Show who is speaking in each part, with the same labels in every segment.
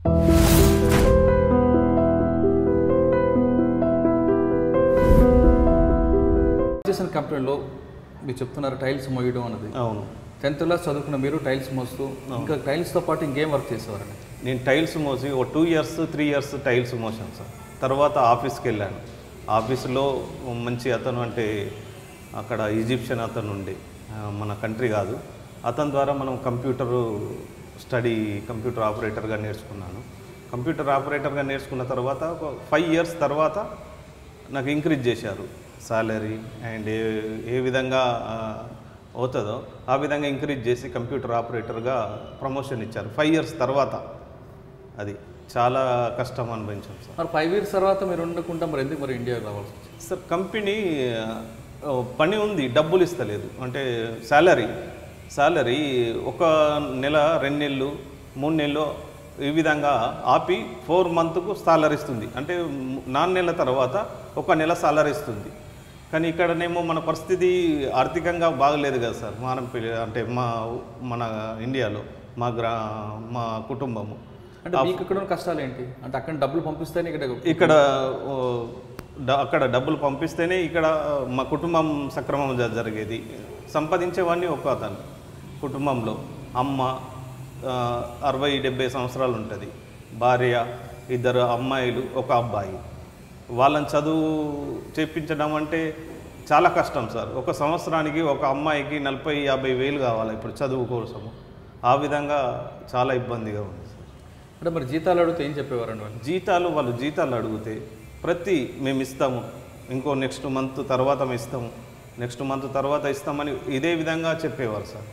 Speaker 1: చేసిన కంపెనీలో మీరు చెప్తున్నారు టైల్స్ మోయడం అన్నది
Speaker 2: అవును
Speaker 1: టెన్త్ క్లాస్ చదువుకున్న మీరు టైల్స్ మోస్తూ ఇంకా టైల్స్తో పాటు ఇంకేం వర్క్ చేసేవారండి
Speaker 2: నేను టైల్స్ మోసి ఒక two years three years tiles మోసాను సార్ తర్వాత ఆఫీస్కి వెళ్ళాను ఆఫీస్లో మంచి అతను అంటే అక్కడ ఈజిప్షియన్ అతను ఉండే ఆ, మన కంట్రీ కాదు అతని ద్వారా మనం కంప్యూటర్ స్టడీ కంప్యూటర్ ఆపరేటర్గా నేర్చుకున్నాను కంప్యూటర్ ఆపరేటర్గా నేర్చుకున్న తర్వాత ఒక ఫైవ్ ఇయర్స్ తర్వాత నాకు ఇంక్రీజ్ చేశారు సాలరీ అండ్ ఏ ఏ విధంగా ఆ, అవుతుందో ఆ విధంగా ఇంక్రీజ్ చేసి కంప్యూటర్ ఆపరేటర్గా ప్రమోషన్ ఇచ్చారు ఫైవ్ ఇయర్స్ తర్వాత అది చాలా కష్టం అనిపించాం సార్
Speaker 1: మరి ఫైవ్ ఇయర్స్ తర్వాత మీరు ఉండకుండా మరి ఎందుకు మరి ఇండియాకి రావాల్సి వచ్చింది
Speaker 2: సార్ కంపెనీ ఆ, పని ఉంది డబ్బులు ఇస్తలేదు అంటే శాలరీ శాలరీ ఒక నెల రెండు నెలలు మూడు నెలలు ఈ విధంగా ఆపి ఫోర్ మంత్కు సాలరీ ఇస్తుంది అంటే నాలుగు నెలల తర్వాత ఒక నెల సాలరీ ఇస్తుంది కానీ ఇక్కడనేమో మన పరిస్థితి ఆర్థికంగా బాగలేదు కదా సార్ మన పిల్ల- అంటే మా మన ఇండియాలో మా గ్రా మా కుటుంబము
Speaker 1: అంటే మీకు ఇక్కడ ఉన్న కష్టాలు ఏంటి అంటే అక్కడ డబ్బులు పంపిస్తేనే ఇక్కడ
Speaker 2: ఇక్కడ ఓ, డ- అక్కడ డబ్బులు పంపిస్తేనే ఇక్కడ మా కుటుంబం సక్రమం జ- జరిగేది సంపాదించేవాడిని ఒక అతను కుటుంబంలో అమ్మ ఆ, అరవై డెబ్బై సంవత్సరాలు ఉంటుంది భార్య ఇద్దరు అమ్మాయిలు ఒక అబ్బాయి వాళ్ళని చదువు చేపించడం అంటే చాలా కష్టం సార్ ఒక సంవత్సరానికి ఒక అమ్మాయికి నలభై యాభై వేలు కావాలి ఇప్పుడు చదువు కోసము ఆ విధంగా చాలా ఇబ్బందిగా ఉంది సార్
Speaker 1: అంటే మరి జీతాలు అడిగితే ఏం చెప్పేవారండి వాళ్ళు
Speaker 2: జీతాలు వాళ్ళు జీతాలు అడిగితే ప్రతి మేము ఇస్తాము ఇంకో నెక్స్ట్ మంత్ తర్వాత మేము ఇస్తాము నెక్స్ట్ మంత్ తర్వాత ఇస్తామని ఇదే విధంగా చెప్పేవారు సార్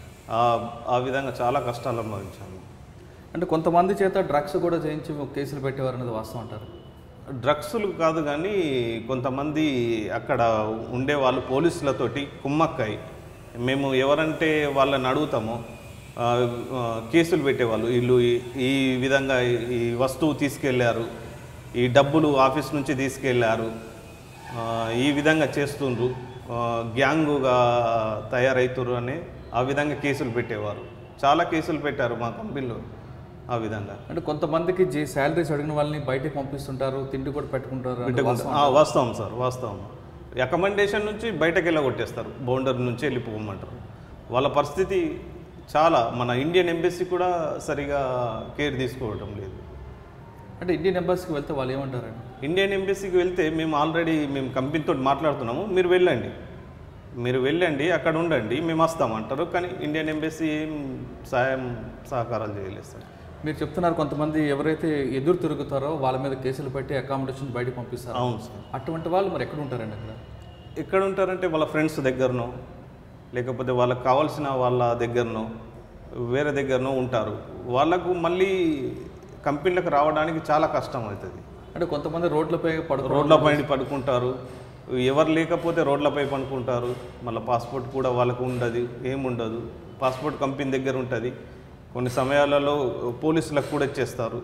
Speaker 2: ఆ- ఆ విధంగా చాలా కష్టాలు అనుభవించాము
Speaker 1: అంటే కొంతమంది చేత డ్రగ్స్ కూడా చేయించి కేసులు పెట్టేవారు అనేది వాస్తవం అంటారు
Speaker 2: డ్రగ్స్లు కాదు కానీ కొంతమంది అక్కడ ఉండే వాళ్ళు పోలీసులతోటి కుమ్మక్కై మేము ఎవరంటే వాళ్ళని అడుగుతామో ఆ, ఆ, కేసులు పెట్టేవాళ్ళు వీళ్ళు ఈ- ఈ విధంగా ఈ- ఈ వస్తువు తీసుకెళ్ళారు ఈ డబ్బులు ఆఫీస్ నుంచి తీసుకెళ్ళారు ఆ, ఈ విధంగా చేస్తుండ్రు ఆ, గ్యాంగుగా తయారవుతుర్రు అని ఆ విధంగా కేసులు పెట్టేవారు చాలా కేసులు పెట్టారు మా కంపెనీలో ఆ విధంగా
Speaker 1: అంటే కొంతమందికి జీ శాలరీస్ అడిగిన వాళ్ళని బయటకు పంపిస్తుంటారు తిండి కూడా పెట్టుకుంటారు అంటే వాస్తవం
Speaker 2: ఆ, వాస్తవం సార్ వాస్తవం అకమెండేషన్ నుంచి బయటకు వెళ్ళగొట్టేస్తారు బౌండర్ నుంచి వెళ్ళిపోమంటారు వాళ్ళ పరిస్థితి చాలా మన ఇండియన్ ఎంబసీ కూడా సరిగా కేర్ తీసుకోవటం లేదు
Speaker 1: అంటే ఇండియన్ ఎంబసీకి వెళ్తే వాళ్ళు ఏమంటారండి
Speaker 2: ఇండియన్ ఎంబసీకి వెళ్తే మేము ఆల్రెడీ మేము కంపెనీతో మాట్లాడుతున్నాము మీరు వెళ్ళండి మీరు వెళ్ళండి అక్కడ ఉండండి మేము వస్తామంటారు కానీ ఇండియన్ ఎంబసీ ఏం సాయం సహకారాలు చేయలేదు సార్
Speaker 1: మీరు చెప్తున్నారు కొంతమంది ఎవరైతే ఎదురు తిరుగుతారో వాళ్ళ మీద కేసులు పెట్టి అకామిడేషన్ బయటకు పంపిస్తారు
Speaker 2: అవును సార్
Speaker 1: అటువంటి వాళ్ళు మరి ఎక్కడ ఉంటారండి అక్కడ
Speaker 2: ఎక్కడ ఉంటారంటే వాళ్ళ ఫ్రెండ్స్ దగ్గరనో లేకపోతే వాళ్ళకి కావాల్సిన వాళ్ళ దగ్గరనో వేరే దగ్గరనో ఉంటారు వాళ్ళకు మళ్ళీ కంపెనీలకు రావడానికి చాలా కష్టం అవుతుంది
Speaker 1: అంటే కొంతమంది రోడ్లపై పడుకో
Speaker 2: రోడ్లపై పడుకుంటారు ఎవరు లేకపోతే రోడ్లపై పడుకుంటారు మళ్ళీ పాస్పోర్ట్ కూడా వాళ్ళకు ఉండదు ఏముండదు పాస్పోర్ట్ కంపెనీ దగ్గర ఉంటుంది కొన్ని సమయాలలో పోలీసులకు కూడా ఇచ్చేస్తారు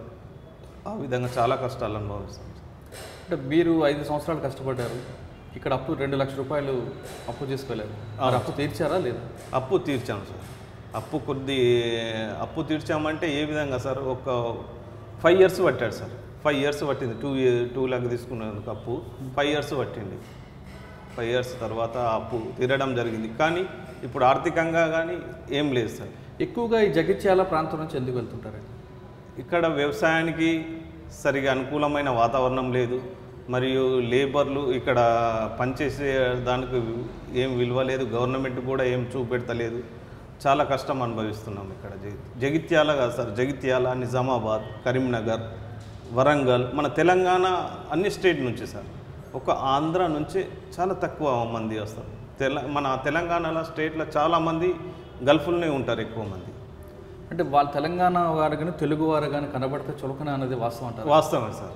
Speaker 2: ఆ విధంగా చాలా కష్టాలు అనుభవిస్తాం
Speaker 1: అంటే మీరు ఐదు సంవత్సరాలు కష్టపడ్డారు ఇక్కడ అప్పు రెండు లక్షల రూపాయలు అప్పు చేసుకోలేరు మరి అప్పు తీర్చారా లేదా
Speaker 2: అప్పు తీర్చాం సార్ అప్పు కొద్ది అప్పు తీర్చామంటే ఏ విధంగా సార్ ఒక ఫైవ్ ఇయర్స్ పట్టాడు సార్ ఫైవ్ ఇయర్స్ పట్టింది టూ టూ లాక్ తీసుకున్నందుకు అప్పు ఫైవ్ ఇయర్స్ పట్టింది ఫైవ్ ఇయర్స్ తర్వాత ఆ అప్పు తీరడం జరిగింది కానీ ఇప్పుడు ఆర్థికంగా కానీ ఏం లేదు సార్
Speaker 1: ఎక్కువగా ఈ జగిత్యాల ప్రాంతం నుంచి ఎందుకు వెళ్తుంటారండి
Speaker 2: ఇక్కడ వ్యవసాయానికి సరిగా అనుకూలమైన వాతావరణం లేదు మరియు లేబర్లు ఇక్కడ పనిచేసే దానికి ఏం విలువ లేదు గవర్నమెంట్ కూడా ఏం చూపెడతలేదు చాలా కష్టం అనుభవిస్తున్నాం ఇక్కడ జగి జగిత్యాల కాదు సార్ జగిత్యాల నిజామాబాద్ కరీంనగర్ వరంగల్ మన తెలంగాణ అన్ని స్టేట్ నుంచి సార్ ఒక ఆంధ్ర నుంచి చాలా తక్కువ మంది వస్తారు తెల మన తెలంగాణలో స్టేట్లో చాలామంది గల్ఫ్లోనే ఉంటారు ఎక్కువ మంది
Speaker 1: అంటే వాళ్ళ తెలంగాణ వారు కానీ తెలుగు వారు కానీ కనబడితే చులకన అనేది వాస్తవం అంటారు
Speaker 2: వాస్తవమే సార్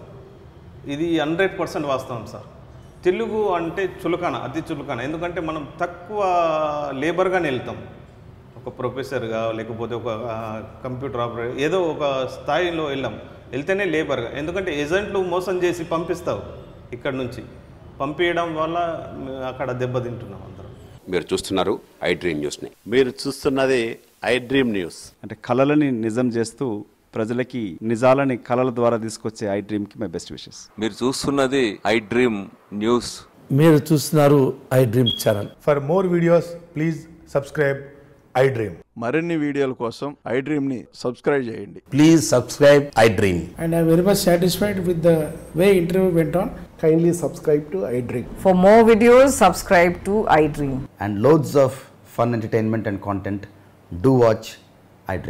Speaker 2: ఇది హండ్రెడ్ పర్సెంట్ వాస్తవం సార్ తెలుగు అంటే చులకన అతి చులకన ఎందుకంటే మనం తక్కువ లేబర్గానే వెళ్తాం ఒక ప్రొఫెసర్గా లేకపోతే ఒక ఆ, కంప్యూటర్ ఆపరేటర్ ఏదో ఒక స్థాయిలో వెళ్ళాం వెళ్తేనే లేబర్గా ఎందుకంటే ఏజెంట్లు మోసం చేసి పంపిస్తావు ఇక్కడ నుంచి పంపించడం వల్ల మ- అక్కడ దెబ్బతింటున్నాం అందరం
Speaker 3: మీరు చూస్తున్నారు ఐ డ్రీమ్ న్యూస్ని
Speaker 4: మీరు చూస్తున్నది ఐ డ్రీమ్ న్యూస్
Speaker 5: అంటే కళలని నిజం చేస్తూ
Speaker 3: ప్రజలకి నిజాలని కళల ద్వారా తీసుకొచ్చే ఐ డ్రీమ్కి మై బెస్ట్ విషెస్
Speaker 4: మీరు చూస్తున్నది ఐ డ్రీమ్ న్యూస్
Speaker 5: మీరు చూస్తున్నారు iDream channel
Speaker 6: For more videos, please subscribe iDream.
Speaker 7: మరిన్ని వీడియోల కోసం ఐ డ్రీమ్ని సబ్స్క్రైబ్ చేయండి
Speaker 5: please subscribe iDream
Speaker 8: and I'm very much satisfied with the way interview went on.
Speaker 6: Kindly subscribe to iDream.
Speaker 9: For more videos, subscribe to iDream.
Speaker 10: and loads of fun entertainment and content, do watch